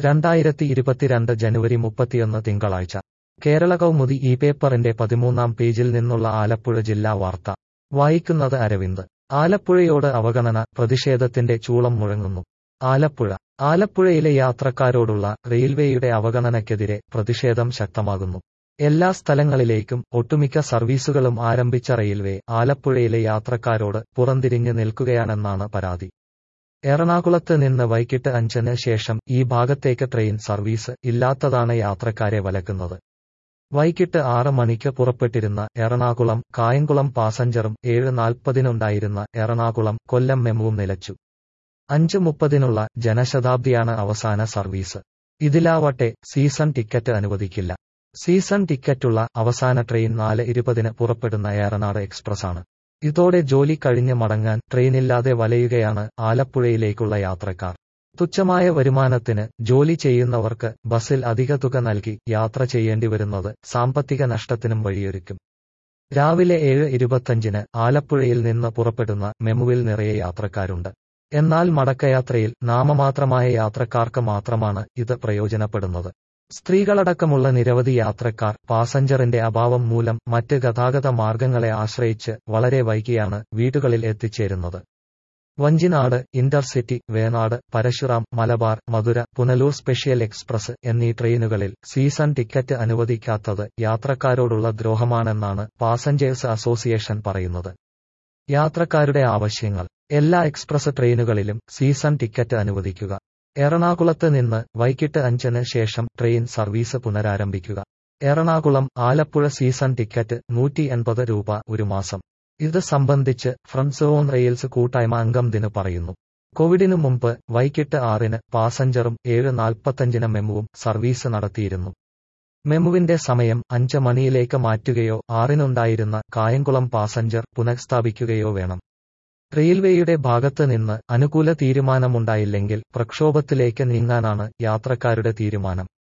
രണ്ടായിരത്തി ഇരുപത്തിരണ്ട് ജനുവരി മുപ്പത്തിയൊന്ന് തിങ്കളാഴ്ച കേരള കൗമുദി ഈ പേപ്പറിന്റെ പതിമൂന്നാം പേജിൽ നിന്നുള്ള ആലപ്പുഴ ജില്ലാ വാർത്ത വായിക്കുന്നത് അരവിന്ദ് ആലപ്പുഴയോട് അവഗണന പ്രതിഷേധത്തിന്റെ ചൂളം മുഴങ്ങുന്നു ആലപ്പുഴ ആലപ്പുഴയിലെ യാത്രക്കാരോടുള്ള റെയിൽവേയുടെ അവഗണനയ്ക്കെതിരെ പ്രതിഷേധം ശക്തമാകുന്നു എല്ലാ സ്ഥലങ്ങളിലേക്കും ഒട്ടുമിക്ക സർവീസുകളും ആരംഭിച്ച റെയിൽവേ ആലപ്പുഴയിലെ യാത്രക്കാരോട് പുറംതിരിഞ്ഞ് നിൽക്കുകയാണെന്നാണ് പരാതി എറണാകുളത്ത് നിന്ന് വൈകിട്ട് അഞ്ചിന് ശേഷം ഈ ഭാഗത്തേക്ക് ട്രെയിൻ സർവീസ് ഇല്ലാത്തതാണ് യാത്രക്കാരെ വലക്കുന്നത് വൈകിട്ട് ആറ് മണിക്ക് പുറപ്പെട്ടിരുന്ന എറണാകുളം കായംകുളം പാസഞ്ചറും ഏഴ് നാൽപ്പതിനുണ്ടായിരുന്ന എറണാകുളം കൊല്ലം മെമുവും നിലച്ചു അഞ്ച് മുപ്പതിനുള്ള ജനശതാബ്ദിയാണ് അവസാന സർവീസ് ഇതിലാവട്ടെ സീസൺ ടിക്കറ്റ് അനുവദിക്കില്ല സീസൺ ടിക്കറ്റുള്ള അവസാന ട്രെയിൻ നാല് ഇരുപതിന് പുറപ്പെടുന്ന ഏറനാട് എക്സ്പ്രസ് ആണ് ഇതോടെ ജോലി കഴിഞ്ഞ് മടങ്ങാൻ ട്രെയിനില്ലാതെ വലയുകയാണ് ആലപ്പുഴയിലേക്കുള്ള യാത്രക്കാർ തുച്ഛമായ വരുമാനത്തിന് ജോലി ചെയ്യുന്നവർക്ക് ബസിൽ അധിക തുക നൽകി യാത്ര ചെയ്യേണ്ടി വരുന്നത് സാമ്പത്തിക നഷ്ടത്തിനും വഴിയൊരുക്കും രാവിലെ ഏഴ് ഇരുപത്തഞ്ചിന് ആലപ്പുഴയിൽ നിന്ന് പുറപ്പെടുന്ന മെമുവിൽ നിറയെ യാത്രക്കാരുണ്ട് എന്നാൽ മടക്കയാത്രയിൽ നാമമാത്രമായ യാത്രക്കാർക്ക് മാത്രമാണ് ഇത് പ്രയോജനപ്പെടുന്നത് സ്ത്രീകളടക്കമുള്ള നിരവധി യാത്രക്കാർ പാസഞ്ചറിന്റെ അഭാവം മൂലം മറ്റ് ഗതാഗത മാർഗങ്ങളെ ആശ്രയിച്ച് വളരെ വൈകിയാണ് വീടുകളിൽ എത്തിച്ചേരുന്നത് Vanchinad intercity Venad Parasuram Malabar Madurai Punalur special express എന്നീ ട്രെയിനുകളിൽ സീസൺ ടിക്കറ്റ് അനുവദിക്കാത്തത് യാത്രക്കാരോടുള്ള ദ്രോഹമാണെന്നാണ് പാസഞ്ചേഴ്സ് അസോസിയേഷൻ പറയുന്നത് യാത്രക്കാരുടെ ആവശ്യങ്ങൾ എല്ലാ എക്സ്പ്രസ് ട്രെയിനുകളിലും സീസൺ ടിക്കറ്റ് അനുവദിക്കുക എറണാകുളത്ത് നിന്ന് വൈകിട്ട് അഞ്ചിന് ശേഷം ട്രെയിൻ സർവീസ് പുനരാരംഭിക്കുക എറണാകുളം ആലപ്പുഴ സീസൺ ടിക്കറ്റ് നൂറ്റി എൺപത് രൂപ ഒരു മാസം ഇത് സംബന്ധിച്ച് ഫ്രണ്ട്സ് ഓൺ റെയിൽസ് കൂട്ടായ്മ അംഗം ദിന് പറയുന്നു കോവിഡിനു മുമ്പ് വൈകിട്ട് ആറിന് പാസഞ്ചറും ഏഴ് നാൽപ്പത്തഞ്ചിന് മെമുവും സർവീസ് നടത്തിയിരുന്നു മെമുവിന്റെ സമയം അഞ്ച് മണിയിലേക്ക് മാറ്റുകയോ ആറിനുണ്ടായിരുന്ന കായംകുളം പാസഞ്ചർ പുനഃസ്ഥാപിക്കുകയോ വേണം റെയിൽവേയുടെ ഭാഗത്ത് നിന്ന് അനുകൂല തീരുമാനമുണ്ടായില്ലെങ്കിൽ പ്രക്ഷോഭത്തിലേക്ക് നീങ്ങാനാണ് യാത്രക്കാരുടെ തീരുമാനം